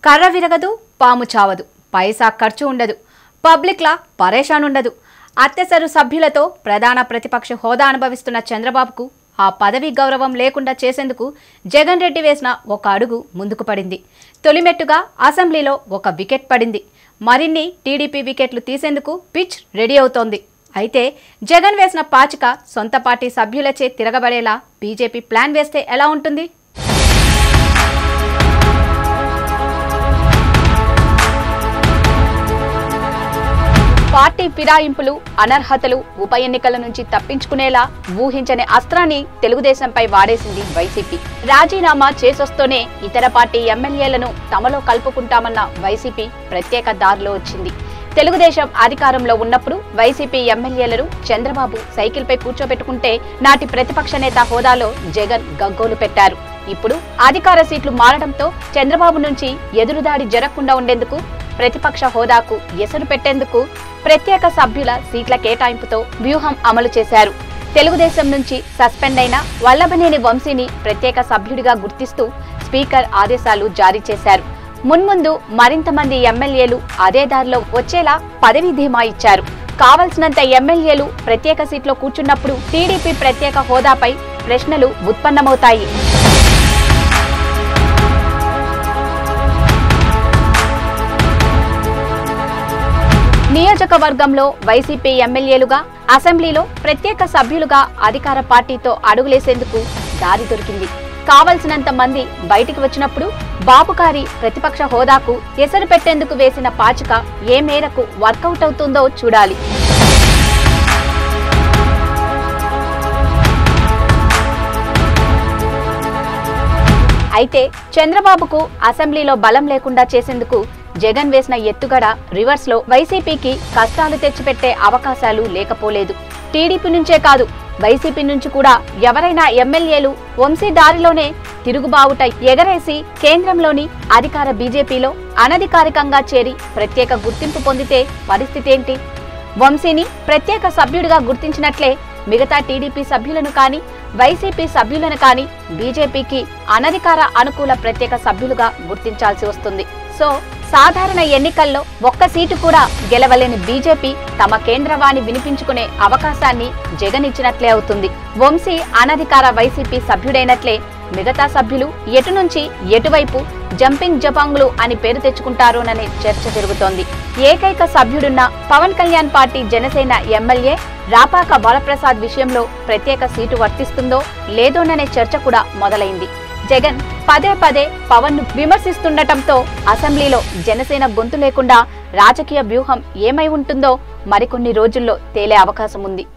కర్ర విరగదు పాము చావదు పైసా ఖర్చు ఉండదు పబ్లిక్లా పరేషాన్ ఉండదు అత్యసరు సభ్యులతో ప్రధాన ప్రతిపక్ష హోదా అనుభవిస్తున్న చంద్రబాబుకు ఆ పదవి గౌరవం లేకుండా చేసేందుకు జగన్ రెడ్డి వేసిన ఒక అడుగు ముందుకు పడింది తొలిమెట్టుగా అసెంబ్లీలో ఒక వికెట్ పడింది మరిన్ని టీడీపీ వికెట్లు తీసేందుకు పిచ్ రెడీ అవుతోంది అయితే జగన్ వేసిన పాచిక సొంత పార్టీ సభ్యులచే తిరగబడేలా బీజేపీ ప్లాన్ వేస్తే ఎలా ఉంటుంది పార్టీ ఫిరాయింపులు అనర్హతలు ఉప ఎన్నికల నుంచి తప్పించుకునేలా ఊహించని అస్త్రాన్ని తెలుగుదేశంపై వాడేసింది వైసీపీ రాజీనామా చేసొస్తూనే ఇతర పార్టీ ఎమ్మెల్యేలను తమలో కలుపుకుంటామన్న వైసీపీ ప్రత్యేక దారిలో వచ్చింది తెలుగుదేశం అధికారంలో ఉన్నప్పుడు వైసీపీ ఎమ్మెల్యేలను చంద్రబాబు సైకిల్పై కూర్చోబెట్టుకుంటే నాటి ప్రతిపక్ష నేత హోదాలో జగన్ గగ్గోలు పెట్టారు ఇప్పుడు అధికార సీట్లు మారడంతో చంద్రబాబు నుంచి ఎదురుదాడి జరగకుండా ఉండేందుకు ప్రతిపక్ష హోదాకు ఎసరు పెట్టేందుకు ప్రత్యేక సభ్యుల సీట్ల కేటాయింపుతో వ్యూహం అమలు చేశారు తెలుగుదేశం నుంచి సస్పెండ్ అయిన వల్లభనేని వంశీని ప్రత్యేక సభ్యుడిగా గుర్తిస్తూ స్పీకర్ ఆదేశాలు జారీ చేశారు మున్ముందు మరింత మంది ఎమ్మెల్యేలు అదే దారిలో వచ్చేలా పదవి ధీమా ఇచ్చారు కావలసినంత ఎమ్మెల్యేలు ప్రత్యేక సీట్లో కూర్చున్నప్పుడు టీడీపీ ప్రత్యేక హోదాపై ప్రశ్నలు ఉత్పన్నమవుతాయి నియోజకవర్గంలో వైసీపీ ఎమ్మెల్యేలుగా అసెంబ్లీలో ప్రత్యేక సభ్యులుగా అధికార పార్టీతో అడుగులేసేందుకు దారి దొరికింది కావలసినంత మంది బయటికి వచ్చినప్పుడు బాబుగారి ప్రతిపక్ష హోదాకు ఎసరు పెట్టేందుకు వేసిన పాచిక ఏ మేరకు వర్కౌట్ అవుతుందో చూడాలి అయితే చంద్రబాబుకు అసెంబ్లీలో బలం లేకుండా చేసేందుకు జగన్ వేసిన ఎత్తుగడ రివర్స్ లో వైసీపీకి కష్టాలు తెచ్చిపెట్టే అవకాశాలు లేకపోలేదు టీడీపీ నుంచే కాదు వైసీపీ నుంచి కూడా ఎవరైనా ఎమ్మెల్యేలు వంశీ దారిలోనే తిరుగుబావుట ఎగరేసి కేంద్రంలోని అధికార బీజేపీలో అనధికారికంగా చేరి ప్రత్యేక గుర్తింపు పొందితే పరిస్థితి ఏంటి వంశీని ప్రత్యేక సభ్యుడిగా గుర్తించినట్లే మిగతా టీడీపీ సభ్యులను కానీ వైసీపీ సభ్యులను కానీ బీజేపీకి అనధికార అనుకూల ప్రత్యేక సభ్యులుగా గుర్తించాల్సి వస్తుంది సో సాధారణ ఎన్నికల్లో ఒక్క సీటు కూడా గెలవలేని బీజేపీ తమ కేంద్రవాణి వినిపించుకునే అవకాశాన్ని జగన్ ఇచ్చినట్లే అవుతుంది వంశీ అనధికార వైసీపీ సభ్యుడైనట్లే మిగతా సభ్యులు ఎటు నుంచి ఎటువైపు జంపింగ్ జపాంగులు అని పేరు తెచ్చుకుంటారోననే చర్చ జరుగుతోంది ఏకైక సభ్యుడున్న పవన్ కళ్యాణ్ పార్టీ జనసేన ఎమ్మెల్యే రాపాక బాలప్రసాద్ విషయంలో ప్రత్యేక సీటు వర్తిస్తుందో లేదోననే చర్చ కూడా మొదలైంది జగన్ పదే పదే పవన్ ను విమర్శిస్తుండటంతో అసెంబ్లీలో జనసేన గొంతు లేకుండా రాజకీయ వ్యూహం ఏమై ఉంటుందో మరికొన్ని రోజుల్లో తేలే అవకాశం ఉంది